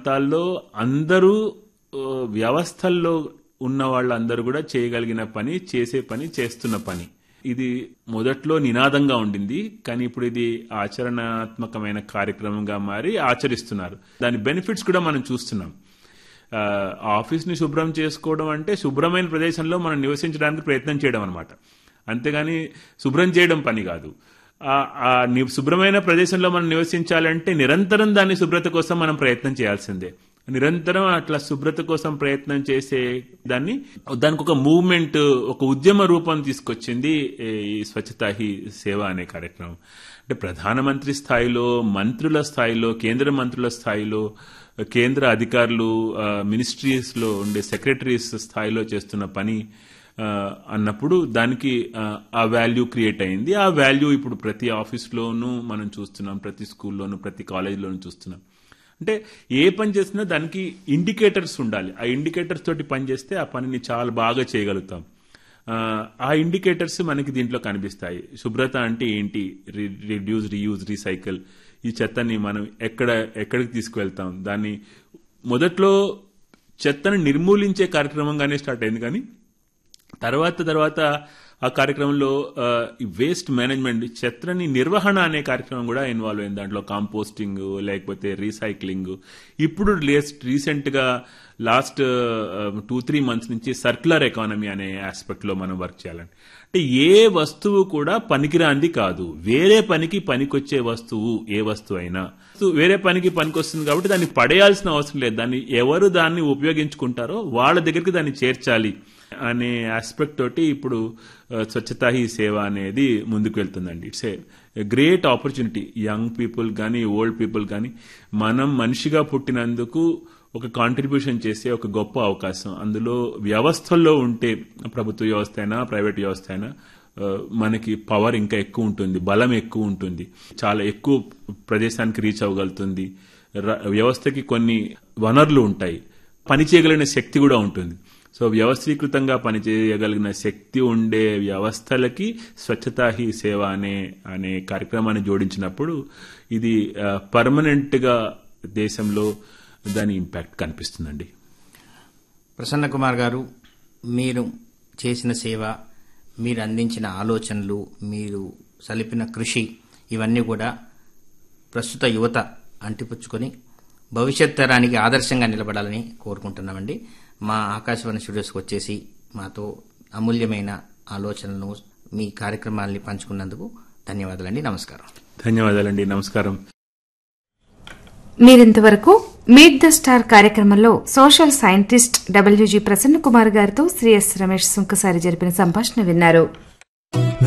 ప్రాంతాల్లో అందరూ ఆ, వ్యవస్థల్లో ఉన్న వాళ్ళందరూ కూడా చేయగలిగిన పని చేసే పని చేస్తున్న పని ఇది మొదట్లో నినాదంగా ఉండింది కానీ ఇప్పుడు ఇది ఆచరణాత్మకమైన కార్యక్రమంగా మారి ఆచరిస్తున్నారు దాని బెనిఫిట్స్ కూడా మనం చూస్తున్నాం ఆ, ఆఫీస్ని శుభ్రం చేసుకోవడం అంటే శుభ్రమైన ప్రదేశంలో మనం నివసించడానికి ప్రయత్నం చేయడం అనమాట అంతేగాని శుభ్రం చేయడం పని కాదు ఆ- ఆ ని- శుభ్రమైన ప్రదేశంలో మనం నివసించాలంటే నిరంతరం దాని శుభ్రత కోసం మనం ప్రయత్నం చేయాల్సిందే నిరంతరం అట్లా శుభ్రత కోసం ప్రయత్నం చేసే దాన్ని దానికి ఒక మూవ్మెంట్ ఒక ఉద్యమ రూపం తీసుకొచ్చింది ఈ స్వచ్ఛతా హీ సేవ అనే కార్యక్రమం అంటే ప్రధానమంత్రి స్థాయిలో మంత్రుల స్థాయిలో కేంద్ర మంత్రుల స్థాయిలో కేంద్ర అధికారులు మినిస్ట్రీస్ లో ఉండే సెక్రటరీస్ స్థాయిలో చేస్తున్న పని ఆ, అన్నప్పుడు దానికి ఆ, ఆ వాల్యూ క్రియేట్ అయింది ఆ వాల్యూ ఇప్పుడు ప్రతి ఆఫీస్లోనూ మనం చూస్తున్నాం ప్రతి స్కూల్లోనూ ప్రతి కాలేజీలోనూ చూస్తున్నాం అంటే ఏ పని చేసినా దానికి ఇండికేటర్స్ ఉండాలి ఆ ఇండికేటర్స్ తోటి పని చేస్తే ఆ పనిని చాలా బాగా చేయగలుగుతాం ఆ, ఆ ఇండికేటర్స్ మనకి దీంట్లో కనిపిస్తాయి శుభ్రత అంటే ఏంటి రిడ్యూస్ రీయూజ్ రీసైకిల్ ఈ చెత్తని మనం ఎక్కడ ఎక్కడికి తీసుకువెళ్తాం దాన్ని మొదట్లో చెత్తను నిర్మూలించే కార్యక్రమంగానే స్టార్ట్ అయింది కానీ తర్వాత తర్వాత ఆ కార్యక్రమంలో ఆ, ఈ వేస్ట్ మేనేజ్మెంట్ చెత్తని నిర్వహణ అనే కార్యక్రమం కూడా ఇన్వాల్వ్ అయింది దాంట్లో కాంపోస్టింగ్ లేకపోతే రీసైక్లింగ్ ఇప్పుడు లేస్ట్ రీసెంట్ గా లాస్ట్ టూ త్రీ మంత్స్ నుంచి సర్క్యులర్ ఎకానమీ అనే ఆస్పెక్ట్ లో మనం వర్క్ చేయాలండి అంటే ఏ వస్తువు కూడా పనికిరాంది కాదు వేరే పనికి పనికొచ్చే వస్తువు ఏ వస్తువు అయినా సో వేరే పనికి పనికొస్తుంది కాబట్టి దాన్ని పడేయాల్సిన అవసరం లేదు దాన్ని ఎవరు దాన్ని ఉపయోగించుకుంటారో వాళ్ళ దగ్గరికి దాన్ని చేర్చాలి అనే ఆస్పెక్ట్ తోటి ఇప్పుడు ఆ, స్వచ్ఛతా హీ సేవ అనేది ముందుకు వెళ్తుందండి it's a great opportunity young people కానీ ఓల్డ్ పీపుల్ కానీ మనం మనిషిగా పుట్టినందుకు ఒక కాంట్రిబ్యూషన్ చేసే ఒక గొప్ప అవకాశం అందులో వ్యవస్థల్లో ఉంటే ప్రభుత్వ వ్యవస్థ అయినా ప్రైవేట్ వ్యవస్థ అయినా ఆ, మనకి పవర్ ఇంకా ఎక్కువ ఉంటుంది బలం ఎక్కువ ఉంటుంది చాలా ఎక్కువ ప్రదేశానికి రీచ్ అవ్వగలుగుతుంది ర- వ్యవస్థకి కొన్ని వనరులు ఉంటాయి పని చేయగలిగిన శక్తి కూడా ఉంటుంది సో వ్యవస్థీకృతంగా పనిచేయగలిగిన శక్తి ఉండే వ్యవస్థలకి స్వచ్ఛతా హీ సేవ అనే అనే కార్యక్రమాన్ని జోడించినప్పుడు ఇది పర్మనెంట్ గా దేశంలో దాని ఇంపాక్ట్ కనిపిస్తుందండి ప్రసన్న కుమార్ గారు మీరు చేసిన సేవ మీరు అందించిన ఆలోచనలు మీరు సలిపిన కృషి ఇవన్నీ కూడా ప్రస్తుత యువత అంటిపుచ్చుకొని భవిష్యత్ తరానికి ఆదర్శంగా నిలబడాలని కోరుకుంటున్నామండి మా ఆకాశవాణి స్టూడియోస్కి వచ్చేసి మాతో అమూల్యమైన ఆలోచనలను మీ కార్యక్రమాల్ని పంచుకున్నందుకు ధన్యవాదాలండి నమస్కారం ధన్యవాదాలండి నమస్కారం మీరింతవరకు మీట్ ద స్టార్ కార్యక్రమంలో social scientist WG Prasanna Kumar గారితో శ్రీ ఎస్ రమేష్ సుంకసారి జరిపిన సంభాషణ విన్నారు